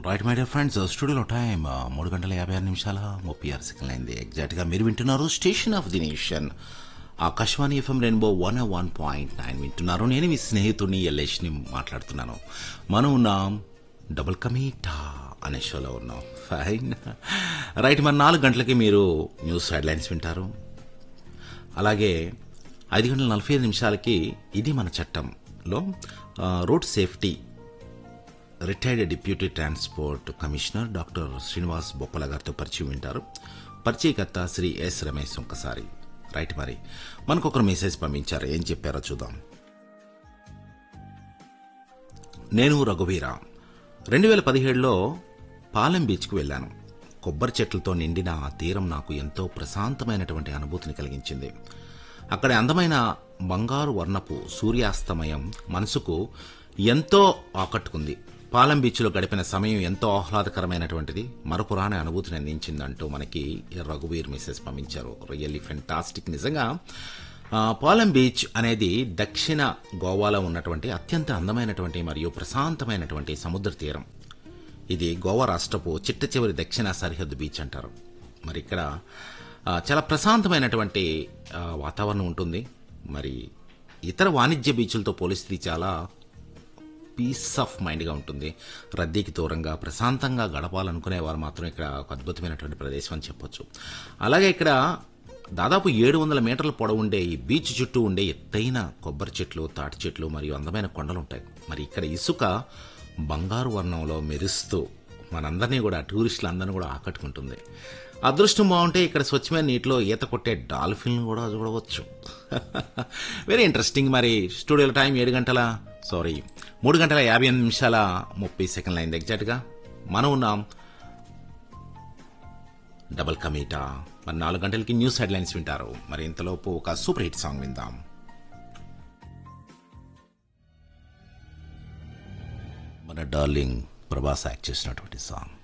right my dear friends స్టూడియోలో time మూడు గంటల యాభై ఆరు నిమిషాల ముప్పై ఆరు సెకండ్లు అయింది ఎగ్జాక్ట్గా మీరు వింటున్నారు station of the nation Akashvani FM rainbow one one point nine వింటున్నారు నేను మీ స్నేహితుడిని ఎల్లేష్ని మాట్లాడుతున్నాను మనం ఉన్నాం డబుల్ కమీటా అనే షోలో ఉన్నాం ఫైన్ రైట్ మరి నాలుగు గంటలకి మీరు న్యూస్ హెడ్లైన్స్ వింటారు అలాగే ఐదు గంటల నలభై ఐదు నిమిషాలకి ఇది మన చట్టంలో ఆ, road safety retired deputy transport commissioner doctor Srinivas Boppala గారితో పరిచయం వింటారు పరిచయకర్త శ్రీ ఎస్ రమేష్ ఒక్కసారి రైట్ మరి మనకు ఒకరు మెసేజ్ పంపించారు ఏం చెప్పారో చూద్దాం నేను రఘువీర రెండు వేల పదిహేడులో పాలెం బీచ్కు వెళ్ళాను కొబ్బరి చెట్లతో నిండిన ఆ తీరం నాకు ఎంతో ప్రశాంతమైనటువంటి అనుభూతిని కలిగించింది అక్కడి అందమైన బంగారు వర్ణపు సూర్యాస్తమయం మనసుకు ఎంతో ఆకట్టుకుంది పాలెం బీచ్లో గడిపిన సమయం ఎంతో ఆహ్లాదకరమైనటువంటిది మరపురాని అనుభూతిని అందించిందంటూ మనకి రఘువీర్ మెసేజ్ పంపించారు రియల్లీ ఫెంటాస్టిక్ నిజంగా ఆ, పాలెం బీచ్ అనేది దక్షిణ గోవాలో ఉన్నటువంటి అత్యంత అందమైనటువంటి మరియు ప్రశాంతమైనటువంటి సముద్ర తీరం ఇది గోవా రాష్ట్రపు చిట్ట చివరి దక్షిణ సరిహద్దు బీచ్ అంటారు మరి ఇక్కడ ఆ, చాలా ప్రశాంతమైనటువంటి ఆ, వాతావరణం ఉంటుంది మరి ఇతర వాణిజ్య బీచ్లతో పోలిస్తే ఇది చాలా పీస్ ఆఫ్ మైండ్గా ఉంటుంది రద్దీకి దూరంగా ప్రశాంతంగా గడపాలనుకునే వారు మాత్రం ఇక్కడ ఒక అద్భుతమైనటువంటి ప్రదేశం అని చెప్పొచ్చు అలాగే ఇక్కడ దాదాపు ఏడు వందల మీటర్ల పొడవు ఉండే ఈ బీచ్ చుట్టూ ఉండే ఎత్తైన కొబ్బరి చెట్లు తాటి చెట్లు మరియు అందమైన కొండలు ఉంటాయి మరి ఇక్కడ ఇసుక బంగారు వర్ణంలో మెరుస్తూ మనందరినీ కూడా టూరిస్టులందరినీ కూడా ఆకట్టుకుంటుంది అదృష్టం బాగుంటే ఇక్కడ స్వచ్ఛమైన నీటిలో ఈత కొట్టే డాల్ఫిన్ కూడా చూడవచ్చు వెరీ ఇంట్రెస్టింగ్ మరి స్టూడియోలో టైం ఏడు గంటల సారీ మూడు గంటల యాభై ఎనిమిది నిమిషాల ముప్పై సెకండ్లు అయింది ఎగ్జాక్ట్గా మనం ఉన్నాం డబల్ కమీటా మరి నాలుగు గంటలకి న్యూస్ హెడ్లైన్స్ వింటారు మరి ఇంతలోపు ఒక సూపర్ హిట్ సాంగ్ విందాం మన డార్లింగ్ ప్రభాస్ యాక్ట్ చేసినటువంటి సాంగ్